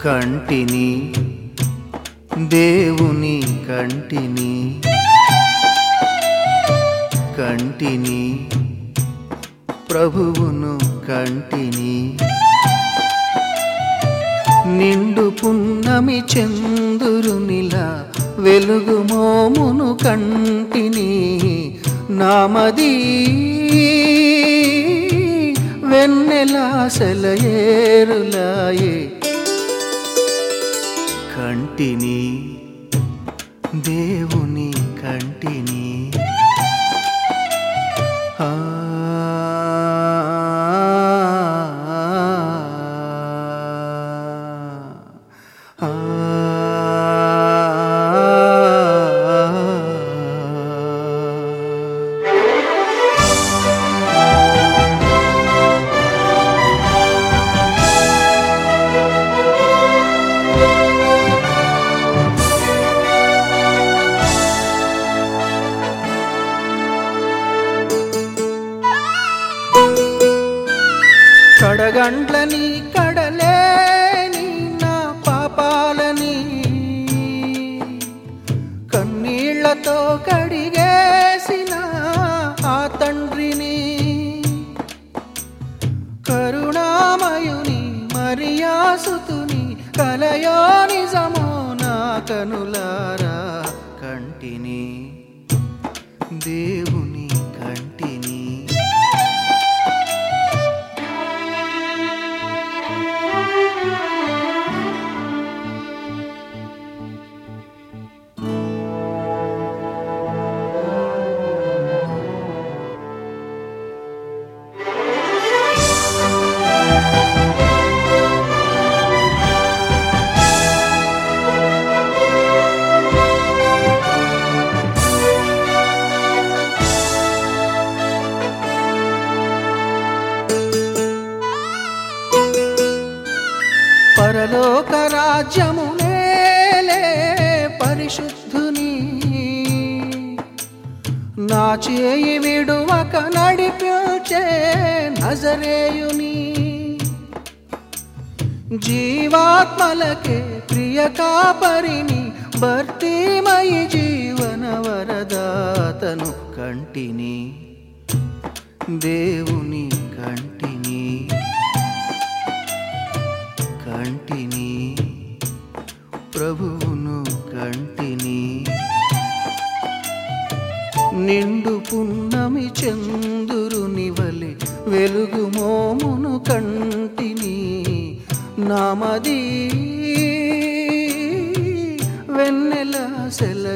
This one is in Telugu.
కంటిని దేవుని కంటిని కంటిని ప్రభువును కంటిని నిండు పున్నమి చందురునిలా వెలుగు మోమును కంటిని నామది వెన్నెలా సెలయేరులాయే కంటిని దేవుని కంటిని ఆ ఆ కడగండ్లని కడలేని నా పాపాలని కన్నీళ్లతో కడిగేసిన ఆ తండ్రిని కరుణామయుని మరియాసుతుని కలయో నిజమో నా కనులారా కంటిని దేవుని కంటిని పరలోక రాజ్యమునేలే పరిశుద్ధుని నా చేయి విడువక నడిపించే నజరేయుని జీవాత్మలకే ప్రియ కాపరిని భర్తీమయి జీవన వరదాతను కంటిని దేవుని కంటిని కంటిని ప్రభువును కంటిని నిండు పున్నమి చందురుని వలె వెలుగు మోమును కంటిని నామది వెన్నెల సెల